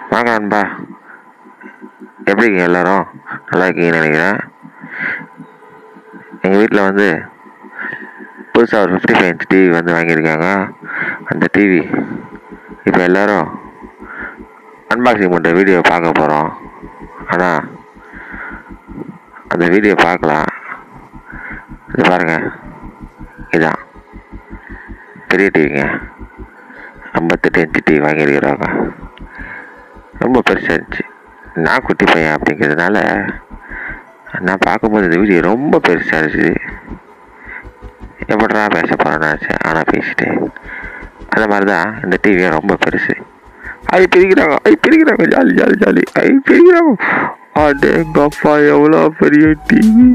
வாங்க நண்பா எப்படி இருக்கீங்க எல்லாரும் நல்லா இருக்கீங்கன்னு நினைக்கிறேன் எங்கள் வீட்டில் வந்து புதுசாக ஒரு ஃபிஃப்டி ஃபைவ் இன்ச் டிவி வந்து வாங்கியிருக்காங்க அந்த டிவி இப்போ எல்லாரும் அன்பாக்சிங் பண்ணுற வீடியோ பார்க்க போகிறோம் ஆனால் அந்த வீடியோ பார்க்கலாம் இது பாருங்கள் இதான் பெரிய டிவிங்க ஐம்பத்தெட்டு இன்ச்சு டிவி வாங்கியிருக்கிறாங்க ரொம்ப பெருசாக இருந்துச்சு நான் குட்டி பையன் அப்படிங்கிறதுனால நான் பார்க்கும்போது இந்த வீடியோ ரொம்ப பெருசாக இருந்துச்சு எப்படா பேச போகிறேன்னு ஆனால் பேசிட்டு அந்த மாதிரி தான் இந்த டிவியும் ரொம்ப பெருசு ஐ பிரிக்கிறாங்க ஐ பிரிக்கிறாங்க ஜாலி ஜாலி ஜாலி ஐ பிரிக்கிறாங்க அடேங்கப்பா எவ்வளோ பெரிய டிவி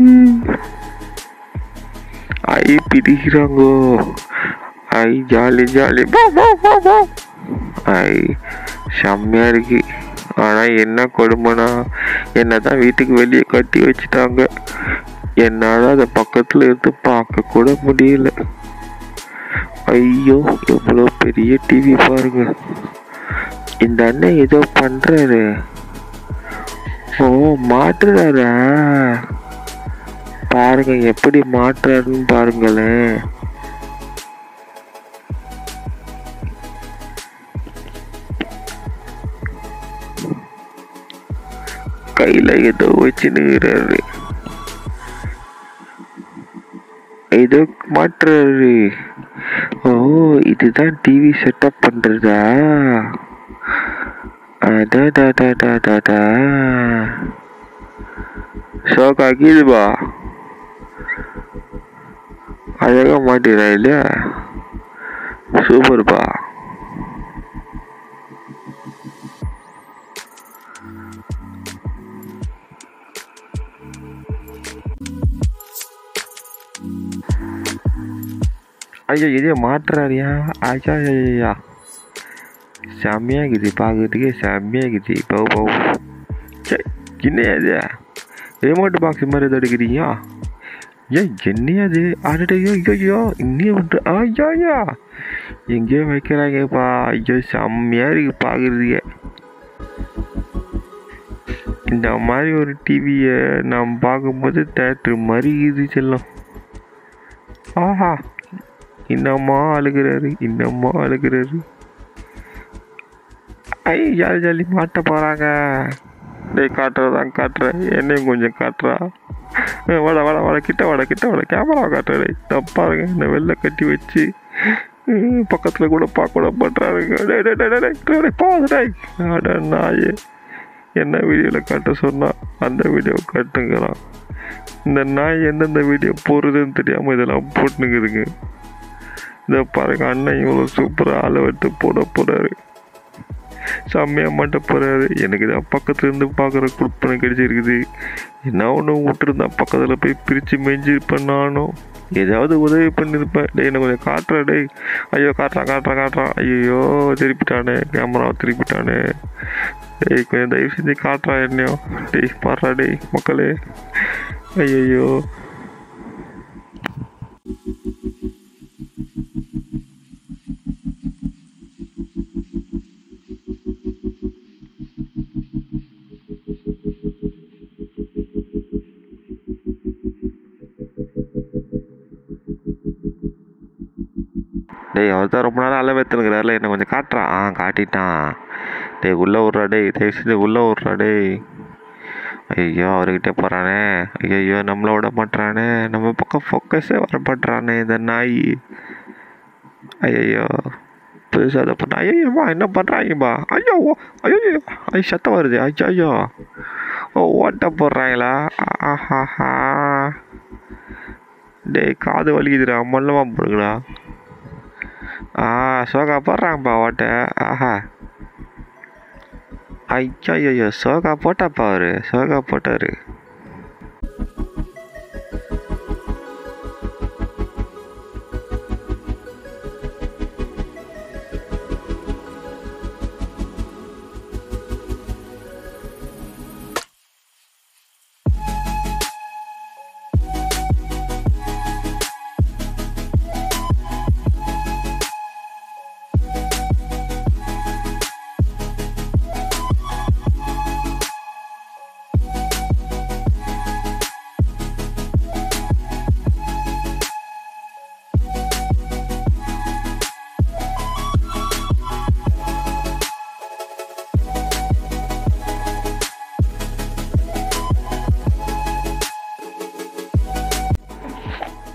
ஐ பிரிக்கிறாங்க ஐ ஜாலி ஜாலி பா பா பா பா ஐ செம்மையா இருக்கு ஆனால் என்ன கொடுமைனா என்னை தான் வீட்டுக்கு வெளியே கட்டி வச்சுட்டாங்க என்னால் அதை பக்கத்தில் இருந்து பார்க்க கூட முடியல ஐயோ எவ்வளோ பெரிய டிவி பாருங்க இந்த அண்ணன் ஏதோ பண்ணுறாரு ஓ மாட்டுறாரா பாருங்க எப்படி மாட்டுறாருன்னு பாருங்களேன் கையில ஏதோ வச்சுனுகிறாரு ஏதோ மாட்டுறாரு ஓ இதுதான் டிவி செட்டப் பண்றதா அடடடடடடா ஷோக் ஆகிடுவா அழகா மாட்டிடுறா இல்லையா சூப்பர்ப்பா ஐயோ இதே மாட்டுறாரியா ஐயா ஐயா செம்மையாக இருக்குது பார்க்கறதுக்கே செம்மையாக இருக்குது பவு பவு சே என்ன அது ரிமோட் பாக்ஸ் மாதிரி எதாவது எடுக்கிறீங்க ஏன் என்ன அது அடடையோ ஐயோ இன்னும் விட்டு ஐயா ஐயா எங்கேயோ வைக்கிறாங்கப்பா ஐயோ செம்மையாக இருக்குது பார்க்குறதுக்கே இந்த மாதிரி ஒரு டிவியை நாம் பார்க்கும்போது தேட்டர் மாதிரி இது செல்லம் ஆஹா இன்னமா அழுகிறாரு இன்னமா அழுகிறாரு ஐ ஜாலி ஜாலி மாட்ட போகிறாங்க டேய் காட்டுறதான் காட்டுறேன் என்னையும் கொஞ்சம் காட்டுறா ஏய், வாடா வாடா வாடா கிட்ட வாடா கிட்ட வாடா கேமரா காட்டுறேன் தப்பாருங்க இந்த வெள்ளை கட்டி வச்சு ம், பக்கத்துல கூட பார்க்க கூட பண்ணுறாருங்க டேய் டேய் டேய் டேய் டேய் டேய் போகாத டேய் அட நாயே என்ன வீடியோவில் காட்ட சொன்னா அந்த வீடியோ காட்டுங்கிறான் இந்த நாய் எந்தெந்த வீடியோ போடுறதுன்னு தெரியாமல் இதெல்லாம் போட்டுனுக்குதுங்க இதை பாருங்க அண்ணன் இவ்வளோ சூப்பராக ஆளை விட்டு போட போகிறாரு செம்மையாக மாட்ட போகிறாரு எனக்கு தான் பக்கத்துல இருந்து பார்க்குற குடுப்பனை கிடைச்சிருக்குது என்ன ஒன்று விட்டுருந்தா பக்கத்தில் போய் பிரித்து மேய்ஞ்சிருப்பேன் நானும் ஏதாவது உதவி பண்ணியிருப்பேன் டேய் என்ன கொஞ்சம் காட்டுறா டேய் ஐயோ காட்டுறான் காட்டுறான் காட்டுறான் ஐயோ திருப்பிட்டானே கேமராவை திருப்பிட்டானே டேய் கொஞ்சம் தயவு செஞ்சு காட்டுறா என்னையோ டேய் பாடுறா டேய் மக்களே ஐயோ டேய் அவர் தான் ரொம்ப நேரம் அளவு எடுத்துனுக்குறாருல என்ன கொஞ்சம் காட்டுறான் ஆ காட்டிட்டான் டேய் உள்ளே விட்றா டேய் தயவு செஞ்சு உள்ளே விட்றா டேய் ஐயோ அவர்கிட்ட போகிறானே ஐயோ நம்மள விட மாட்றானே நம்ம பக்கம் ஃபோக்கஸே வர மாட்றானே இந்த நாய் ஐயோ புதுசாக அதை பண்ண ஐயோம்மா என்ன பண்ணுறாங்கம்மா ஐயோ ஓ ஐயோ ஐயோ சத்தம் வருது ஐயோ ஐயோ ஓ ஓட்ட போடுறாங்களா ஆஹாஹா டேய் காது வலிக்குதுடா மல்லமா போடுங்கடா ஆ சோகா போடுறாங்கப்பா ஓட்ட ஆஹா ஐயோ ஐயோ சோகா போட்டாப்பா அவரு சோகா போட்டாரு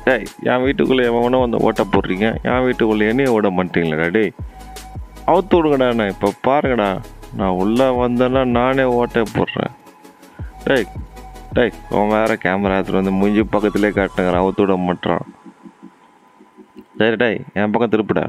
டேய் என் வீட்டுக்குள்ளே எவனோ வந்து ஓட்ட போடுறீங்க என் வீட்டுக்குள்ளே என்னையும் ஓட மாட்டீங்களா டேய் அவுத்து விடுங்கடா நான் இப்போ பாருங்கடா நான் உள்ளே வந்தேன்னா நானே ஓட்டை போடுறேன் டேய் டேய் அவன் வேற கேமரா எடுத்துட்டு வந்து மூஞ்சி பக்கத்துலேயே காட்டுங்கிறான் அவுத்து விட மாட்டான் சரி டேய் என் பக்கம் திருப்பிடா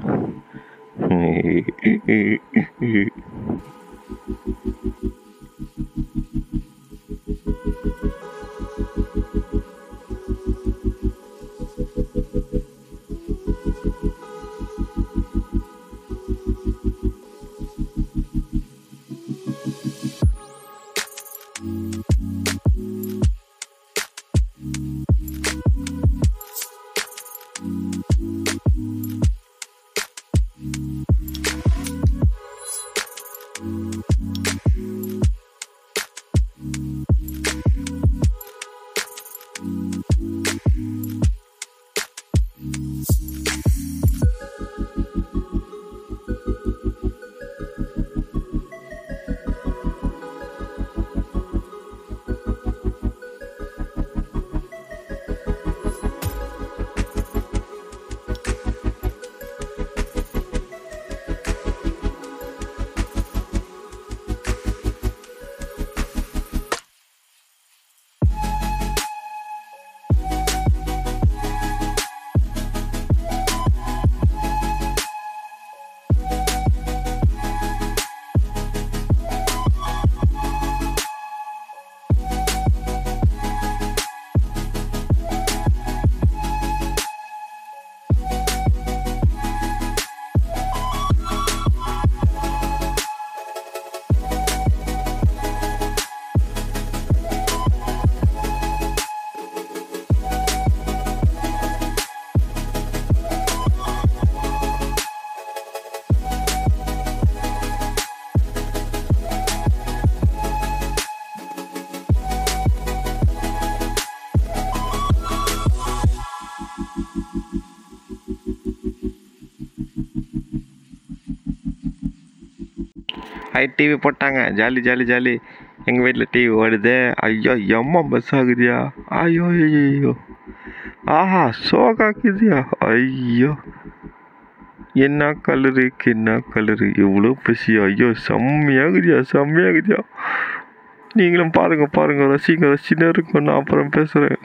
ஐ டிவி போட்டாங்க ஜாலி ஜாலி ஜாலி எங்கள் வீட்டில் டிவி ஓடுது ஐயோ எம்மா பஸ் ஆகுதியா ஐயோ ஐயோ ஆஹா சோகாக்குதியா ஐயோ என்ன கலரு என்ன கலரு எவ்வளோ பசியா ஐயோ செம்மையாகுதியா செம்மையாகுதியா நீங்களும் பாருங்க பாருங்க ரசிங்க ரசின்னு இருக்கும் நான் அப்புறம் பேசுகிறேன்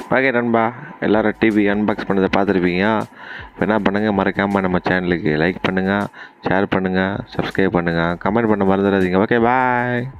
ஓகே நண்பா எல்லோரும் டிவி அன்பாக்ஸ் பண்ணதை பார்த்துருப்பீங்க இப்போ என்ன பண்ணுங்கள் மறக்காமல் நம்ம சேனலுக்கு லைக் பண்ணுங்கள் ஷேர் பண்ணுங்கள் சப்ஸ்கிரைப் பண்ணுங்கள் கமெண்ட் பண்ண மறந்துடாதீங்க ஓகே பாய்